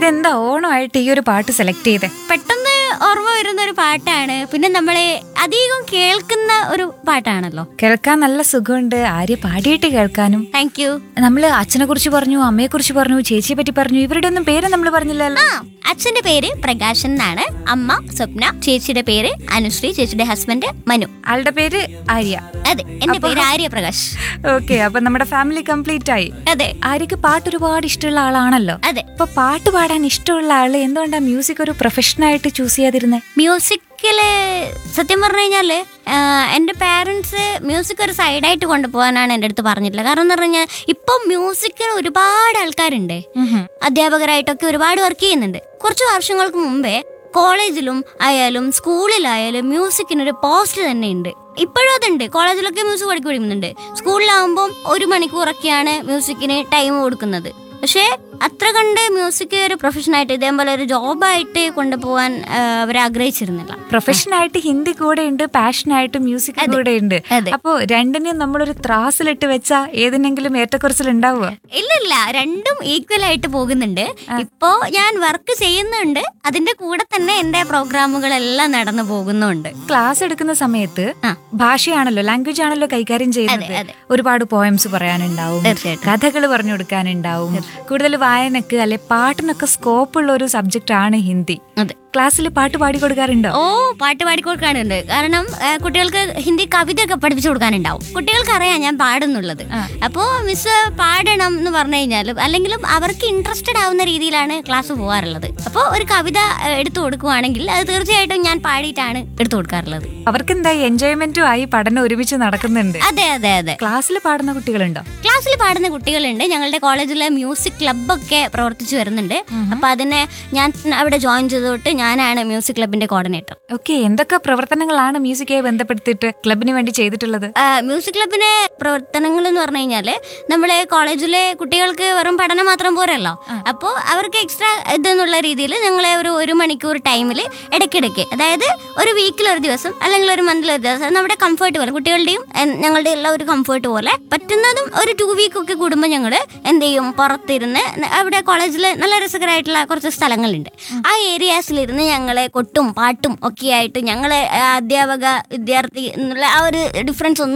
ഇതെന്താ ഓണമായിട്ട് ഈ ഒരു പാട്ട് സെലക്ട് ചെയ്തേ പെട്ടെന്ന് ഓർമ്മ വരുന്ന ഒരു പാട്ടാണ് പിന്നെ നമ്മളെ അധികം കേൾക്കുന്ന ഒരു പാട്ടാണല്ലോ കേൾക്കാൻ നല്ല സുഖമുണ്ട് ആര്യ പാടിയിട്ട് കേൾക്കാനും താങ്ക് യു നമ്മള് അച്ഛനെ കുറിച്ച് പറഞ്ഞു അമ്മയെ കുറിച്ച് പറഞ്ഞു ചേച്ചിയെ പറ്റി പറഞ്ഞു ഇവരുടെ ഒന്നും പേര് നമ്മൾ പറഞ്ഞില്ലല്ലോ ആ അച്ഛന്റെ പേര് പ്രകാശൻ എന്നാണ് അമ്മ സ്വപ്ന ചേച്ചിയുടെ പേര് അനുശ്രീ ചേച്ചിയുടെ ഹസ്ബൻഡ് മനു ആളുടെ പേര് ആര്യ അതെ എന്റെ പേര് ആര്യ പ്രകാശ് ഓക്കെ അപ്പൊ നമ്മുടെ ഫാമിലി കംപ്ലീറ്റ് ആയി അതെ ആര്യക്ക് പാട്ട് ഒരുപാട് ഇഷ്ടമുള്ള ആളാണല്ലോ അതെ അപ്പൊ പാട്ട് പാടാൻ ഇഷ്ടമുള്ള ആള് എന്തുകൊണ്ടാ മ്യൂസിക് ഒരു പ്രൊഫഷനായിട്ട് ചൂസ് ചെയ്യാതിരുന്നേ മ്യൂസിക്കില് സത്യം പറഞ്ഞു കഴിഞ്ഞാല് ആ, എന്റെ പാരന്റ്സ് മ്യൂസിക് ഒരു സൈഡായിട്ട് കൊണ്ടുപോകാനാണ് എൻ്റെ അടുത്ത് പറഞ്ഞിട്ടുള്ളത് കാരണം എന്ന് പറഞ്ഞു കഴിഞ്ഞാൽ ഇപ്പം മ്യൂസിക്കിന് ഒരുപാട് ആൾക്കാരുണ്ട് അധ്യാപകരായിട്ടൊക്കെ ഒരുപാട് വർക്ക് ചെയ്യുന്നുണ്ട് കുറച്ച് വർഷങ്ങൾക്ക് മുമ്പേ കോളേജിലും ആയാലും സ്കൂളിലായാലും മ്യൂസിക്കിനൊരു പോസ്റ്റ് തന്നെ ഉണ്ട് ഇപ്പോഴും അതുണ്ട് കോളേജിലൊക്കെ മ്യൂസിക് പഠിക്കുന്നുണ്ട് സ്കൂളിലാവുമ്പം ഒരു മണിക്കൂറൊക്കെയാണ് മ്യൂസിക്കിന് ടൈം കൊടുക്കുന്നത് പക്ഷേ അത്ര കണ്ട് മ്യൂസിക് ഒരു പ്രൊഫഷനായിട്ട് ഇതേപോലെ ഒരു ജോബായിട്ട് കൊണ്ടുപോകാൻ ആ, അവർ ആഗ്രഹിച്ചിരുന്നില്ല പ്രൊഫഷനായിട്ട് ഹിന്ദി കൂടെ ഉണ്ട് പാഷനായിട്ട് മ്യൂസിക് കൂടെ ഉണ്ട് അതെ. അപ്പോ രണ്ടിനെയും നമ്മളൊരു ത്രാസിലിട്ട് വെച്ചാ ഏതിനെങ്കിലും ഏറ്റക്കുറച്ചിൽ ഉണ്ടാവുക ഇല്ലില്ല രണ്ടും ഈക്വൽ ആയിട്ട് പോകുന്നുണ്ട് ഇപ്പോ ഞാൻ വർക്ക് ചെയ്യുന്നുണ്ട് അതിന്റെ കൂടെ തന്നെ എന്റെ പ്രോഗ്രാമുകളെല്ലാം നടന്നു പോകുന്നുണ്ട് ക്ലാസ് എടുക്കുന്ന സമയത്ത് ആ. ഭാഷയാണല്ലോ ലാംഗ്വേജ് ആണല്ലോ കൈകാര്യം ചെയ്യുന്നത് അതെ. ഒരുപാട് പോയംസ് പറയാനുണ്ടാവും തീർച്ചയായിട്ടും. കഥകൾ പറഞ്ഞു കൊടുക്കാനുണ്ടാവും കൂടുതൽ വായനക്ക് അല്ലെ പാട്ടിനൊക്കെ സ്കോപ്പ് ഉള്ള ഒരു സബ്ജക്റ്റ് ആണ് ഹിന്ദി അതെ ക്ലാസ്സിൽ പാട്ട് പാടി കൊടുക്കാറുണ്ടോ ഓ പാട്ട് പാടിക്കൊടുക്കാനുണ്ട് കാരണം ആ, കുട്ടികൾക്ക് ഹിന്ദി കവിതയൊക്കെ പഠിപ്പിച്ചു കൊടുക്കാനുണ്ടാവും കുട്ടികൾക്ക് അറിയാം ഞാൻ പാടുന്നുള്ളത് അപ്പോ മിസ് പാടണം എന്ന് പറഞ്ഞു കഴിഞ്ഞാൽ അല്ലെങ്കിലും അവർക്ക് ഇൻട്രസ്റ്റഡ് ആവുന്ന രീതിയിലാണ് ക്ലാസ് പോകാറുള്ളത് അപ്പോൾ ഒരു കവിത ആ, എടുത്തു കൊടുക്കുവാണെങ്കിൽ അത് തീർച്ചയായിട്ടും ഞാൻ പാടിയിട്ടാണ് എടുത്തു കൊടുക്കാറുള്ളത് അവർക്ക് എന്താ എൻജോയ്മെന്റും ആയി പഠനം ഒരുമിച്ച് നടക്കുന്നുണ്ട് അതെ അതെ അതെ ക്ലാസ്സിൽ പാടുന്ന കുട്ടികളുണ്ടോ ക്ലാസ്സിൽ പാടുന്ന കുട്ടികളുണ്ട് ഞങ്ങളുടെ കോളേജിലെ മ്യൂസിക് ക്ലബ്ബൊക്കെ പ്രവർത്തിച്ചു വരുന്നുണ്ട് അപ്പൊ അതിനെ ഞാൻ അവിടെ ജോയിൻ ചെയ്തോട്ട് ഞാനാണ് മ്യൂസിക് ക്ലബിന്റെ കോർഡിനേറ്റർ ഓക്കെ എന്തൊക്കെ പ്രവർത്തനങ്ങളാണ് മ്യൂസിക്കായി ബന്ധപ്പെടുത്തിയിട്ട് ക്ലബിന് വേണ്ടി ചെയ്തിട്ടുള്ളത് മ്യൂസിക് ക്ലബിന്റെ പ്രവർത്തനങ്ങൾ എന്ന് പറഞ്ഞു കഴിഞ്ഞാല് നമ്മളെ കോളേജിലെ കുട്ടികൾക്ക് വെറും പഠനം മാത്രം പോരല്ലോ അപ്പോൾ അവർക്ക് എക്സ്ട്രാ ഇതെന്നുള്ള രീതിയിൽ ഞങ്ങളെ ഒരു ഒരു മണിക്കൂർ ടൈമിൽ ഇടയ്ക്കിടയ്ക്ക് അതായത് ഒരു വീക്കിൽ ഒരു ദിവസം അല്ലെങ്കിൽ ഒരു മന്തിൽ ഒരു ദിവസം നമ്മുടെ കംഫർട്ട് പോലെ കുട്ടികളുടെയും എൻ- ഞങ്ങളുടെ എല്ലാം ഒരു കംഫർട്ട് പോലെ പറ്റുന്നതും ഒരു ടു വീക്ക് ഒക്കെ കൂടുമ്പോൾ ഞങ്ങൾ എന്ത് ചെയ്യും പുറത്തിരുന്ന് ന- അവിടെ കോളേജിൽ നല്ല രസകരമായിട്ടുള്ള കുറച്ച് സ്ഥലങ്ങളുണ്ട് ആ ഏരിയാസിലിരുന്ന് ഞങ്ങളെ കൊട്ടും പാട്ടും ഒക്കെ ആയിട്ട് ഞങ്ങളെ ആ, അധ്യാപക വിദ്യാർത്ഥി എന്നുള്ള ആ ഒരു ഡിഫറൻസ് ഒന്നും